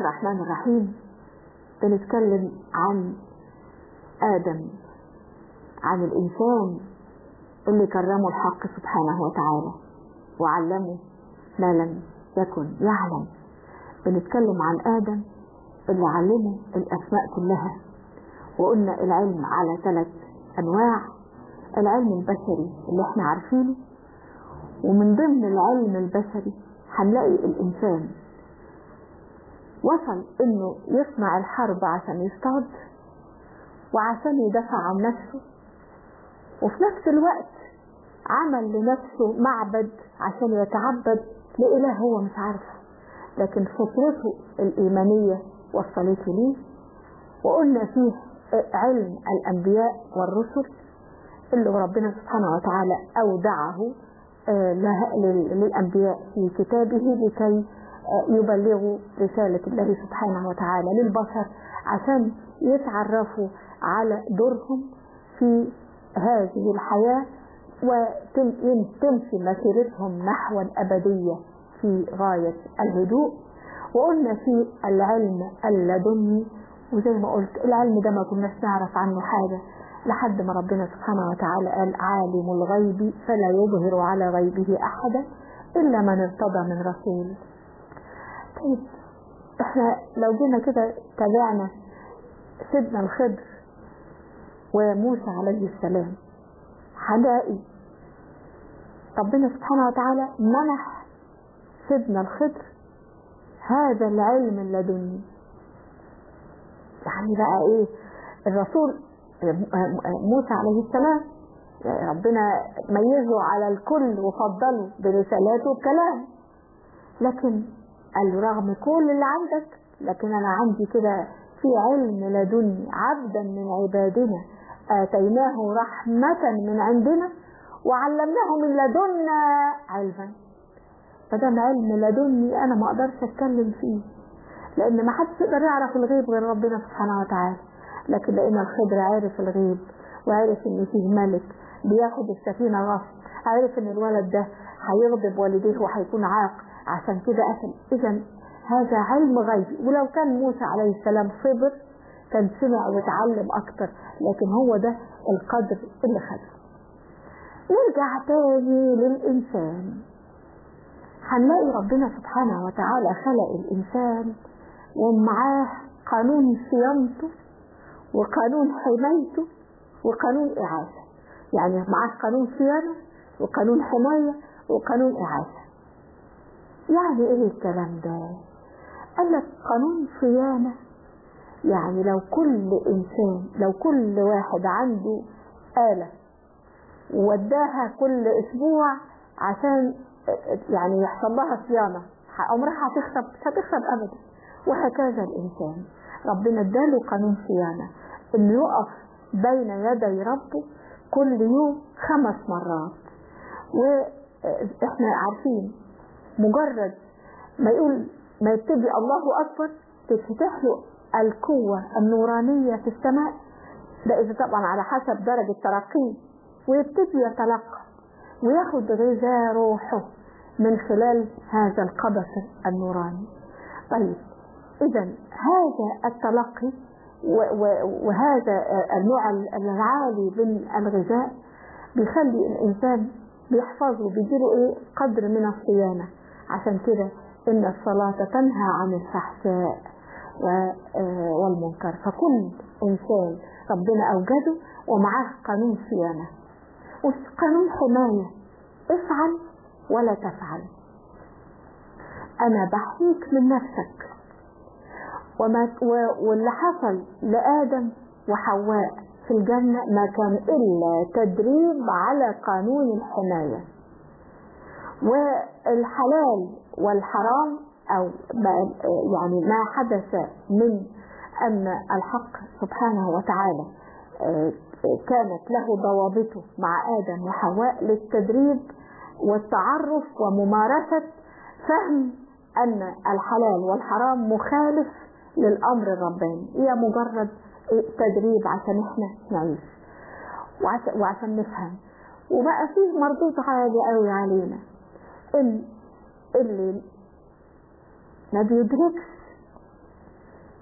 الرحمن الرحيم بنتكلم عن آدم عن الإنسان اللي كرمه الحق سبحانه وتعالى وعلمه ما لم يكن يعلم بنتكلم عن آدم اللي علمه الأسماء كلها وقلنا العلم على ثلاث أنواع العلم البشري اللي احنا عارفينه ومن ضمن العلم البشري هنلاقي الإنسان وصل إنه يصنع الحرب عشان يصطاد وعشان يدافع عن نفسه وفي نفس الوقت عمل لنفسه معبد عشان يتعبد لإله هو مش عارفه لكن فطرته الإيمانية وصلته ليه وقلنا فيه علم الأنبياء والرسل اللي ربنا سبحانه وتعالى أودعه للأنبياء في كتابه لكي يبلغوا رسالة الله سبحانه وتعالى للبشر عشان يتعرفوا على دورهم في هذه الحياة وتمشي مسيرتهم نحو الأبدية في غاية الهدوء وقلنا في العلم اللدني وزي ما قلت العلم ده ما كناش نعرف عنه حاجة لحد ما ربنا سبحانه وتعالى قال عالم الغيب فلا يظهر على غيبه أحدا إلا من ارتضى من رسول طيب احنا لو جينا كده تابعنا سيدنا الخضر وموسى عليه السلام هنلاقي ربنا سبحانه وتعالى منح سيدنا الخضر هذا العلم اللدني يعني بقى ايه الرسول موسى عليه السلام ربنا ميزه على الكل وفضله برسالاته وبكلام لكن قال له رغم كل اللي عندك لكن انا عندي كده في علم لدني عبدا من عبادنا اتيناه رحمة من عندنا وعلمناه من لدنا علما فده علم لدني انا ما اقدرش اتكلم فيه لان ما حدش يقدر يعرف الغيب غير ربنا سبحانه وتعالى لكن لان الخضر عارف الغيب وعارف ان فيه ملك بياخد السفينه غصب عارف ان الولد ده هيغضب والديه وهيكون عاق عشان كده قتل اذا هذا علم غيبي ولو كان موسى عليه السلام صبر كان سمع وتعلم اكتر لكن هو ده القدر اللي خده نرجع تاني للانسان هنلاقي ربنا سبحانه وتعالى خلق الانسان ومعاه قانون صيانته وقانون حمايته وقانون إعاشة يعني معاه قانون صيانة وقانون حماية وقانون إعاشة يعني إيه الكلام ده قال لك قانون صيانة يعني لو كل إنسان لو كل واحد عنده آلة ووداها كل أسبوع عشان يعني يحصل لها صيانة عمرها هتخرب مش هتخرب أبدا وهكذا الإنسان ربنا اداله قانون صيانة انه يقف بين يدي ربه كل يوم خمس مرات واحنا عارفين مجرد ما يقول ما يبتدي الله اكبر تتفتح له القوة النورانية في السماء ده اذا طبعا على حسب درجة ترقيه ويبتدي يتلقى وياخد غذاء روحه من خلال هذا القبس النوراني طيب اذا هذا التلقي وهذا النوع العالي من الغذاء بيخلي الانسان بيحفظه بيديله ايه قدر من الصيانه عشان كده ان الصلاه تنهى عن الفحشاء والمنكر فكل انسان ربنا اوجده ومعاه قانون صيانه وقانون حمايه افعل ولا تفعل انا بحميك من نفسك وما واللي حصل لآدم وحواء في الجنة ما كان إلا تدريب على قانون الحماية والحلال والحرام أو ما يعني ما حدث من أن الحق سبحانه وتعالى كانت له ضوابطه مع آدم وحواء للتدريب والتعرف وممارسة فهم أن الحلال والحرام مخالف للأمر الرباني هي مجرد تدريب عشان احنا نعيش وعشان, وعشان نفهم وبقى فيه مردود عالي قوي علينا ان اللي ما بيدركش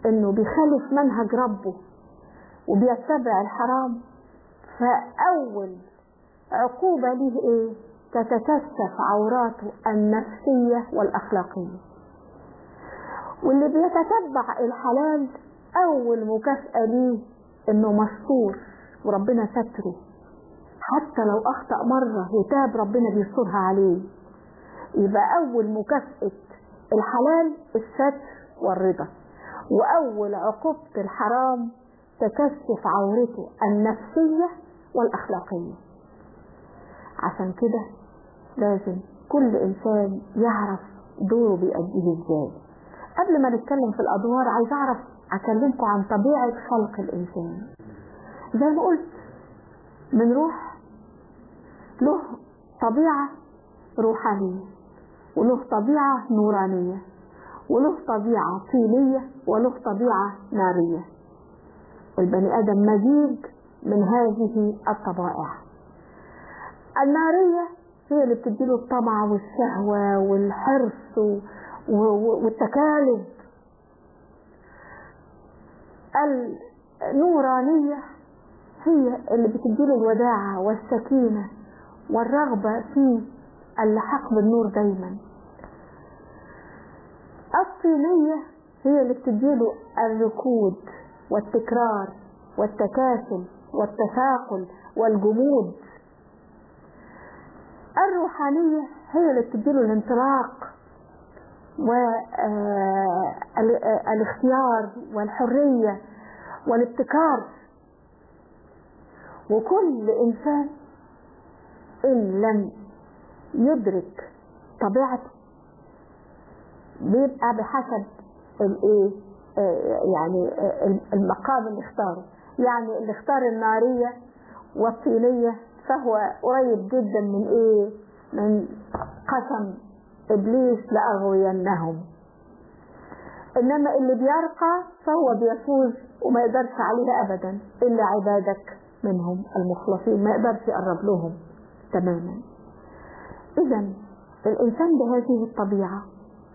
انه بيخالف منهج ربه وبيتبع الحرام فاول عقوبة ليه ايه تتكشف عوراته النفسية والاخلاقية واللي بيتتبع الحلال اول مكافأة ليه انه مستور وربنا ستره حتى لو اخطأ مرة وتاب ربنا بيسترها عليه يبقى اول مكافأة الحلال الستر والرضا واول عقوبة الحرام تكشف عورته النفسية والاخلاقية عشان كده لازم كل انسان يعرف دوره بيأديه ازاي قبل ما نتكلم في الادوار عايز اعرف اكلمكم عن طبيعة خلق الانسان زي ما قلت من روح له طبيعة روحانية وله طبيعة نورانية وله طبيعة طينية وله طبيعة نارية البني آدم مزيج من هذه الطبائع النارية هي اللي بتديله الطمع والشهوة والحرص والتكالب النورانية هي اللي بتديله الوداعة والسكينة والرغبة في اللحاق بالنور دايما الطينية هي اللي بتديله الركود والتكرار والتكاسل والتثاقل والجمود الروحانية هي اللي بتديله الانطلاق والاختيار والحرية والابتكار وكل إنسان إن لم يدرك طبيعته بيبقى بحسب الايه يعني المقام اللي اختاره يعني اللي اختار النارية والطينية فهو قريب جدا من ايه من قسم ابليس لاغوينهم انما اللي بيرقى فهو بيفوز وما يقدرش عليها ابدا الا عبادك منهم المخلصين ما يقدرش يقرب لهم تماما اذا الانسان بهذه الطبيعه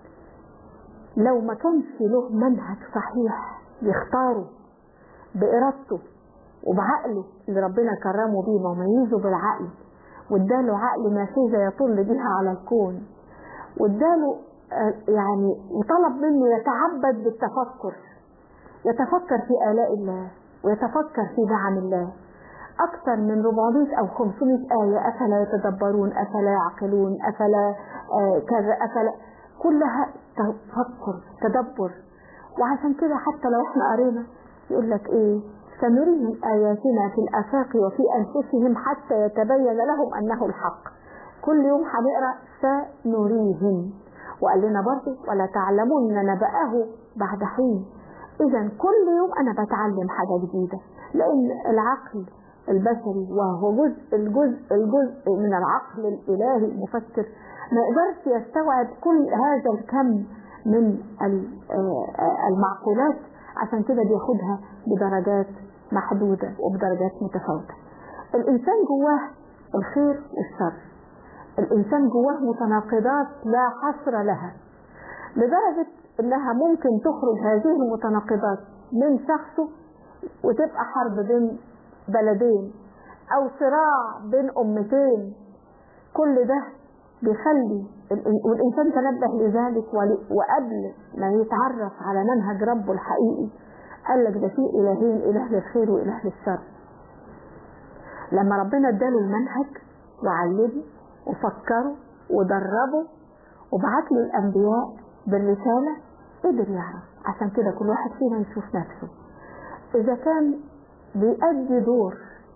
لو ما كانش له منهج صحيح يختاره بإرادته وبعقله اللي ربنا كرمه بيه وميزه بالعقل واداله عقل نافذة يطل بها على الكون واداله يعني وطلب منه يتعبد بالتفكر يتفكر في آلاء الله ويتفكر في نعم الله أكثر من 400 أو 500 آية أفلا يتدبرون أفلا يعقلون أفلا آه كذا أفلا كلها تفكر تدبر وعشان كده حتى لو احنا قرينا يقول لك ايه سنريهم آياتنا في الآفاق وفي أنفسهم حتى يتبين لهم أنه الحق كل يوم هنقرأ سنريهم وقال لنا برضه ولا تعلمون نبأه بعد حين إذا كل يوم أنا بتعلم حاجة جديدة لأن العقل البشري وهو جزء الجزء الجزء من العقل الإلهي المفكر ما يقدرش يستوعب كل هذا الكم من المعقولات عشان كده بياخدها بدرجات محدودة وبدرجات متفاوتة الإنسان جواه الخير والشر الإنسان جواه متناقضات لا حصر لها لدرجة إنها ممكن تخرج هذه المتناقضات من شخصه وتبقى حرب بين بلدين أو صراع بين أمتين كل ده بيخلي والإنسان تنبه لذلك وقبل ما يتعرف على منهج ربه الحقيقي قال لك ده في إلهين إله للخير وإله للشر لما ربنا اداله المنهج وعلمه وفكره ودربه وبعت له الأنبياء بالرسالة قدر يعرف عشان كده كل واحد فينا يشوف نفسه إذا كان بيأدي دور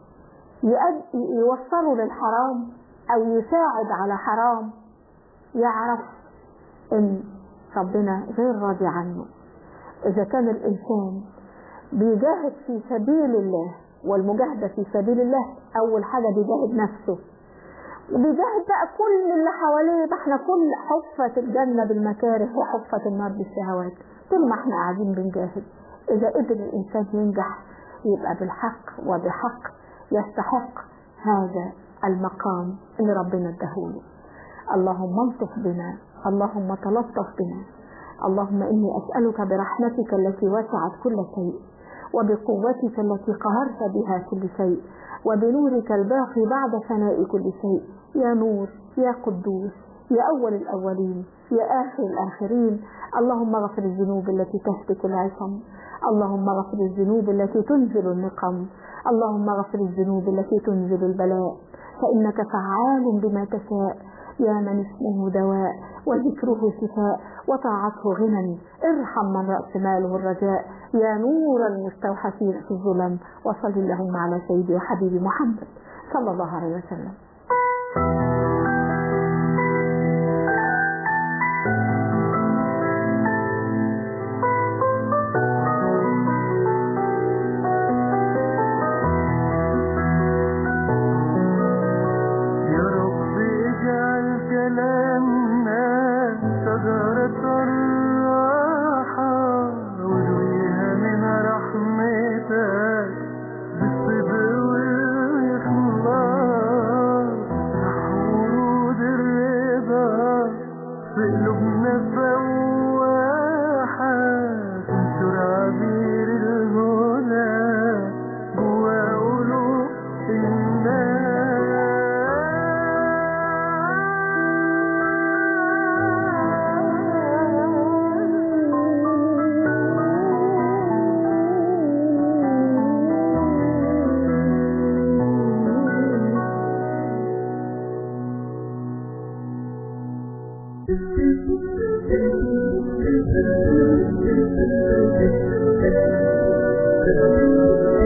يؤدي يوصله للحرام أو يساعد على حرام يعرف إن ربنا غير راضي عنه إذا كان الإنسان بيجاهد في سبيل الله والمجاهدة في سبيل الله أول حاجة بيجاهد نفسه وبيجاهد بقى كل اللي حواليه ما احنا كل حفة الجنة بالمكاره وحفة النار بالشهوات طول ما احنا قاعدين بنجاهد إذا قدر الإنسان ينجح يبقى بالحق وبحق يستحق هذا المقام اللي ربنا اداهوله اللهم الطف بنا اللهم تلطف بنا اللهم إني أسألك برحمتك التي وسعت كل شيء وبقوتك التي قهرت بها كل شيء وبنورك الباقي بعد فناء كل شيء يا نور يا قدوس يا أول الأولين يا آخر الآخرين اللهم اغفر الذنوب التي تهتك العصم اللهم اغفر الذنوب التي تنزل النقم اللهم اغفر الذنوب التي تنزل البلاء فإنك فعال بما تشاء يا من اسمه دواء وذكره شفاء وطاعته غنى ارحم من رأس ماله الرجاء يا نور المستوحشين في الظلم وصل اللهم على سيدي وحبيبي محمد صلى الله عليه وسلم يا رب اجعل كلامنا شجرة الراحة ورويها من رحمتك بالصدق والإخلاص ورود الرضا في قلوبنا فواحة تنشر عبير الهدى جوا قلوب الناس